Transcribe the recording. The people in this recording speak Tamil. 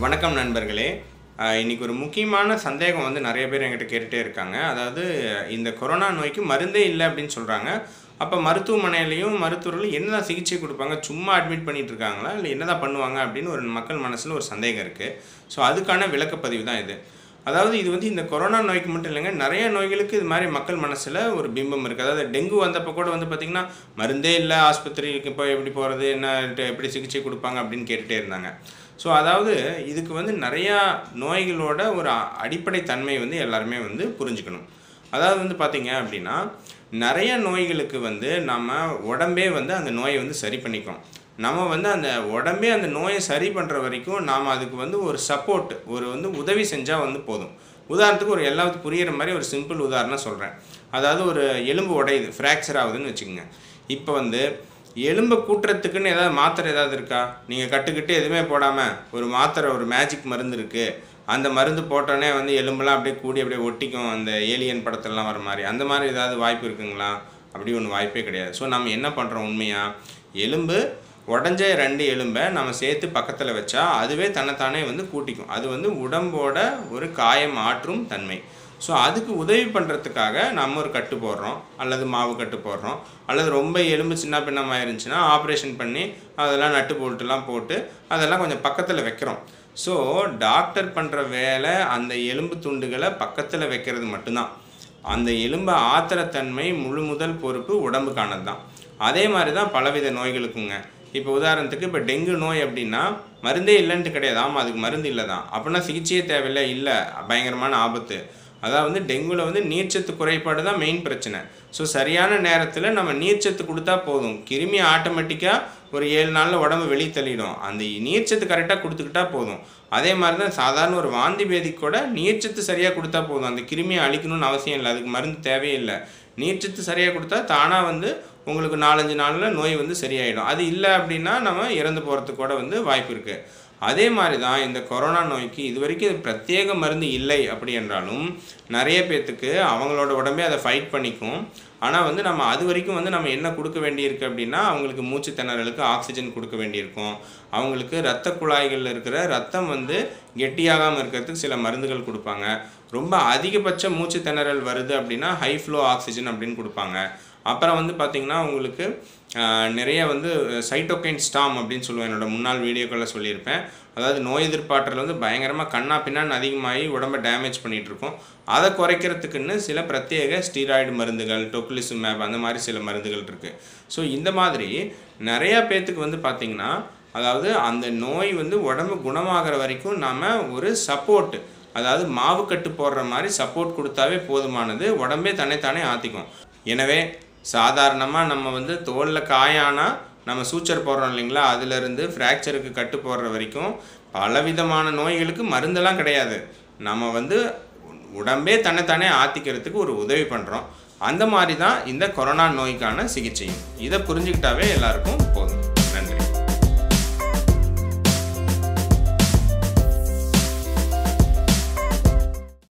வணக்கம் நண்பர்களே அஹ் இன்னைக்கு ஒரு முக்கியமான சந்தேகம் வந்து நிறைய பேர் என்கிட்ட கேட்டுகிட்டே இருக்காங்க அதாவது இந்த கொரோனா நோய்க்கு மருந்தே இல்லை அப்படின்னு சொல்கிறாங்க அப்போ மருத்துவமனையிலையும் மருத்துவர்களும் என்னதான் சிகிச்சை கொடுப்பாங்க சும்மா அட்மிட் பண்ணிட்டு இருக்காங்களா இல்லை என்னதான் பண்ணுவாங்க அப்படின்னு ஒரு மக்கள் மனசில் ஒரு சந்தேகம் இருக்குது ஸோ அதுக்கான விளக்கப்பதிவு தான் இது அதாவது இது வந்து இந்த கொரோனா நோய்க்கு மட்டும் இல்லைங்க நிறைய நோய்களுக்கு இது மாதிரி மக்கள் மனசில் ஒரு பிம்பம் இருக்குது அதாவது டெங்கு வந்தப்போ கூட வந்து பார்த்திங்கன்னா மருந்தே இல்லை ஆஸ்பத்திரிக்கு போய் எப்படி போகிறது என்ன எப்படி சிகிச்சை கொடுப்பாங்க அப்படின்னு கேட்டுகிட்டே இருந்தாங்க ஸோ அதாவது இதுக்கு வந்து நிறையா நோய்களோட ஒரு அ- அடிப்படை தன்மை வந்து எல்லாருமே வந்து புரிஞ்சுக்கணும் அதாவது வந்து பார்த்தீங்க அப்படின்னா நிறைய நோய்களுக்கு வந்து நம்ம உடம்பே வந்து அந்த நோயை வந்து சரி பண்ணிக்கும் நம்ம வந்து அந்த உடம்பே அந்த நோயை சரி பண்ணுற வரைக்கும் நாம் அதுக்கு வந்து ஒரு சப்போர்ட் ஒரு வந்து உதவி செஞ்சால் வந்து போதும் உதாரணத்துக்கு ஒரு எல்லாத்துக்கும் புரியிற மாதிரி ஒரு சிம்பிள் உதாரணம் சொல்கிறேன் அதாவது ஒரு எலும்பு உடையுது ஃப்ராக்சர் ஆகுதுன்னு வச்சுக்கோங்க இப்போ வந்து எலும்பை கூட்டுறதுக்குன்னு ஏதாவது மாத்திரை ஏதாவது இருக்கா நீங்கள் கட்டுக்கிட்டு எதுவுமே போடாமல் ஒரு மாத்திரை ஒரு மேஜிக் மருந்து இருக்குது அந்த மருந்து போட்டோன்னே வந்து எலும்பெல்லாம் அப்படியே கூடி அப்படியே ஒட்டிக்கும் அந்த ஏலியன் படத்துலலாம் வர மாதிரி அந்த மாதிரி ஏதாவது வாய்ப்பு இருக்குங்களா அப்படி ஒன்று வாய்ப்பே கிடையாது ஸோ நம்ம என்ன பண்ணுறோம் உண்மையாக எலும்பு உடஞ்ச ரெண்டு எலும்பை நம்ம சேர்த்து பக்கத்தில் வச்சா அதுவே தன்னைத்தானே வந்து கூட்டிக்கும் அது வந்து உடம்போட ஒரு காயம் ஆற்றும் தன்மை ஸோ அதுக்கு உதவி பண்ணுறதுக்காக நம்ம ஒரு கட்டு போடுறோம் அல்லது மாவு கட்டு போடுறோம் அல்லது ரொம்ப எலும்பு சின்ன பின்னமாக இருந்துச்சுன்னா ஆப்ரேஷன் பண்ணி அதெல்லாம் நட்டு போல்ட்டுலாம் போட்டு அதெல்லாம் கொஞ்சம் பக்கத்தில் வைக்கிறோம் ஸோ டாக்டர் பண்ணுற வேலை அந்த எலும்பு துண்டுகளை பக்கத்தில் வைக்கிறது மட்டும்தான் அந்த எலும்பை ஆத்திரத்தன்மை முழு முதல் பொறுப்பு உடம்புக்கானது தான் அதே மாதிரி தான் பலவித நோய்களுக்குங்க இப்போ உதாரணத்துக்கு இப்போ டெங்கு நோய் அப்படின்னா மருந்தே இல்லைன்ட்டு கிடையாது ஆமாம் அதுக்கு மருந்து இல்லை தான் அப்படின்னா சிகிச்சையே தேவையில்லை இல்லை பயங்கரமான ஆபத்து அதாவது வந்து டெங்குவில் வந்து நீர்ச்சத்து குறைபாடு தான் மெயின் பிரச்சனை ஸோ சரியான நேரத்தில் நம்ம நீர்ச்சத்து கொடுத்தா போதும் கிருமி ஆட்டோமேட்டிக்காக ஒரு ஏழு நாளில் உடம்பு வெளியே தள்ளிடும் அந்த நீர்ச்சத்து கரெக்டாக கொடுத்துக்கிட்டா போதும் அதே மாதிரி தான் சாதாரண ஒரு வாந்தி பேதிக்கு கூட நீர்ச்சத்து சரியாக கொடுத்தா போதும் அந்த கிருமியை அழிக்கணும்னு அவசியம் இல்லை அதுக்கு மருந்து தேவையில்லை நீர்ச்சத்து சரியாக கொடுத்தா தானாக வந்து உங்களுக்கு நாலஞ்சு நாளில் நோய் வந்து சரியாயிடும் அது இல்லை அப்படின்னா நம்ம இறந்து போகிறதுக்கு கூட வந்து வாய்ப்பு இருக்குது அதே மாதிரி தான் இந்த கொரோனா நோய்க்கு இது வரைக்கும் இது பிரத்யேக மருந்து இல்லை அப்படி என்றாலும் நிறைய பேர்த்துக்கு அவங்களோட உடம்பே அதை ஃபைட் பண்ணிக்கும் ஆனால் வந்து நம்ம அது வரைக்கும் வந்து நம்ம என்ன கொடுக்க வேண்டியிருக்கு அப்படின்னா அவங்களுக்கு மூச்சு திணறலுக்கு ஆக்சிஜன் கொடுக்க வேண்டியிருக்கும் அவங்களுக்கு இரத்த குழாய்களில் இருக்கிற ரத்தம் வந்து கெட்டியாகாமல் இருக்கிறதுக்கு சில மருந்துகள் கொடுப்பாங்க ரொம்ப அதிகபட்ச மூச்சு திணறல் வருது அப்படின்னா ஹை ஃப்ளோ ஆக்சிஜன் அப்படின்னு கொடுப்பாங்க அப்புறம் வந்து பார்த்திங்கன்னா உங்களுக்கு ஆஹ், நிறைய வந்து சைட்டோகைன் ஸ்டாம் அப்படின்னு சொல்லுவேன் என்னோட முன்னாள் வீடியோக்களில் சொல்லியிருப்பேன் அதாவது நோய் எதிர்ப்பாற்றல் வந்து பயங்கரமாக கண்ணா பின்னான்னு அதிகமாகி உடம்பை டேமேஜ் பண்ணிகிட்டு இருக்கும் அதை குறைக்கிறதுக்குன்னு சில பிரத்யேக ஸ்டீராய்டு மருந்துகள் டொக்லிசுமேப் அந்த மாதிரி சில மருந்துகள் இருக்குது ஸோ இந்த மாதிரி நிறையா பேர்த்துக்கு வந்து பார்த்திங்கன்னா அதாவது அந்த நோய் வந்து உடம்பு குணமாகிற வரைக்கும் நாம் ஒரு சப்போர்ட் அதாவது மாவு கட்டு போடுற மாதிரி சப்போர்ட் கொடுத்தாவே போதுமானது உடம்பே தன்னைத்தானே ஆற்றிக்கும் எனவே சாதாரணமாக நம்ம வந்து தோலில் காயானா நம்ம சூச்சர் போடுறோம் இல்லைங்களா அதுலேருந்து ஃப்ராக்சருக்கு கட்டு போடுற வரைக்கும் பலவிதமான நோய்களுக்கு மருந்தெல்லாம் கிடையாது நம்ம வந்து உடம்பே தன்னைத்தானே ஆற்றிக்கிறதுக்கு ஒரு உதவி பண்ணுறோம் அந்த மாதிரி தான் இந்த கொரோனா நோய்க்கான சிகிச்சை இதை புரிஞ்சுக்கிட்டாவே எல்லாருக்கும் போதும்